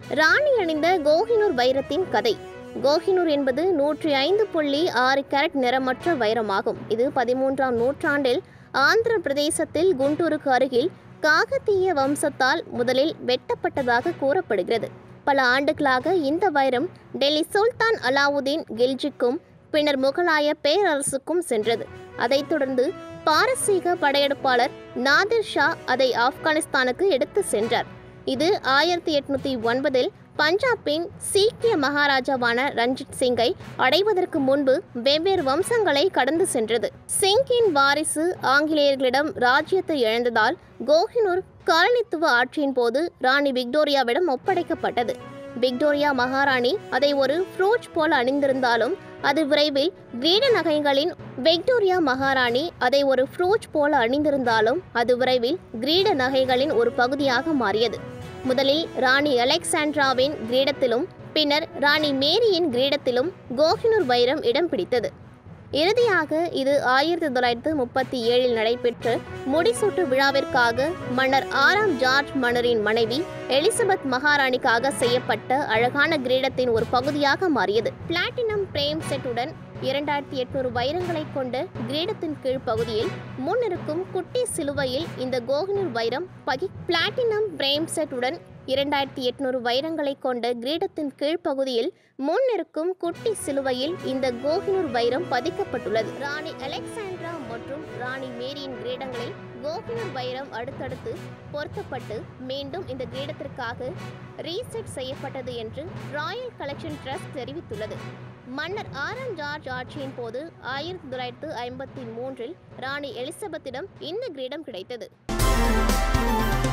ராணி அணிந்த கோஹினூர் வைரத்தின் கதை கோஹினூர் என்பது நூற்றி ஐந்து புள்ளி ஆறு கேரட் நிறமற்ற வைரமாகும் இது பதிமூன்றாம் நூற்றாண்டில் ஆந்திர பிரதேசத்தில் குண்டூருக்கு அருகில் காகத்தீய வம்சத்தால் முதலில் வெட்டப்பட்டதாக கூறப்படுகிறது பல ஆண்டுகளாக இந்த வைரம் டெல்லி சுல்தான் அலாவுதீன் கில்ஜிக்கும் பின்னர் முகலாய பேரரசுக்கும் சென்றது அதைத் தொடர்ந்து பாரசீக படையெடுப்பாளர் நாதிர் ஷா அதை ஆப்கானிஸ்தானுக்கு எடுத்து சென்றார் இது ஆயிரத்தி எட்நூத்தி ஒன்பதில் பஞ்சாபின் சீக்கிய மகாராஜாவான ரஞ்சித் சிங்கை அடைவதற்கு முன்பு வெவ்வேறு வம்சங்களை கடந்து சென்றது சிங்கின் வாரிசு ஆங்கிலேயர்களிடம் ராஜ்யத்தை இழந்ததால் கோஹினூர் காலனித்துவ ஆட்சியின் போது ராணி விக்டோரியாவிடம் ஒப்படைக்கப்பட்டது விக்டோரியா மகாராணி அதை ஒரு ஃப்ரோச் போல அணிந்திருந்தாலும் அது விரைவில் கிரீட நகைகளின் விக்டோரியா மகாராணி அதை ஒரு ஃப்ரோச் போல அணிந்திருந்தாலும் அது விரைவில் கிரீட நகைகளின் ஒரு பகுதியாக மாறியது முதலில் ராணி அலெக்சாண்ட்ராவின் கிரீடத்திலும் பின்னர் ராணி மேரியின் கிரீடத்திலும் கோஹினூர் வைரம் இடம் பிடித்தது இறுதியாக இது ஆயிரத்தி தொள்ளாயிரத்து முப்பத்தி ஏழில் நடைபெற்ற முடிசூட்டு விழாவிற்காக மன்னர் ஆறாம் ஜார்ஜ் மன்னரின் மனைவி எலிசபெத் மகாராணிக்காக செய்யப்பட்ட அழகான கிரீடத்தின் ஒரு பகுதியாக மாறியது பிளாட்டினம் பிரேம் செட்டுடன் இரண்டாயிரத்தி எட்நூறு வைரங்களை கொண்ட கிரீடத்தின் கீழ் பகுதியில் முன் இருக்கும் குட்டி சிலுவையில் இந்த கோஹினூர் வைரம் பகி பிளாட்டினம் பிரேம் செட்டுடன் இரண்டாயிரத்தி எட்நூறு வைரங்களை கொண்ட கிரீடத்தின் கீழ்ப்பகுதியில் முன் இருக்கும் குட்டி சிலுவையில் இந்த கோஹினூர் வைரம் பதிக்கப்பட்டுள்ளது ராணி அலெக்சாண்ட்ரா மற்றும் ராணி மேரியின் கிரீடங்களில் கோஹினூர் வைரம் அடுத்தடுத்து பொருத்தப்பட்டு மீண்டும் இந்த கிரீடத்திற்காக ரீசெட் செய்யப்பட்டது என்று ராயல் கலெக்ஷன் ட்ரஸ்ட் தெரிவித்துள்ளது மன்னர் ஆறாம் ஜார்ஜ் ஆட்சியின் போது ஆயிரத்தி தொள்ளாயிரத்து ஐம்பத்தி மூன்றில் ராணி எலிசபெத்திடம் இந்த கிரீடம் கிடைத்தது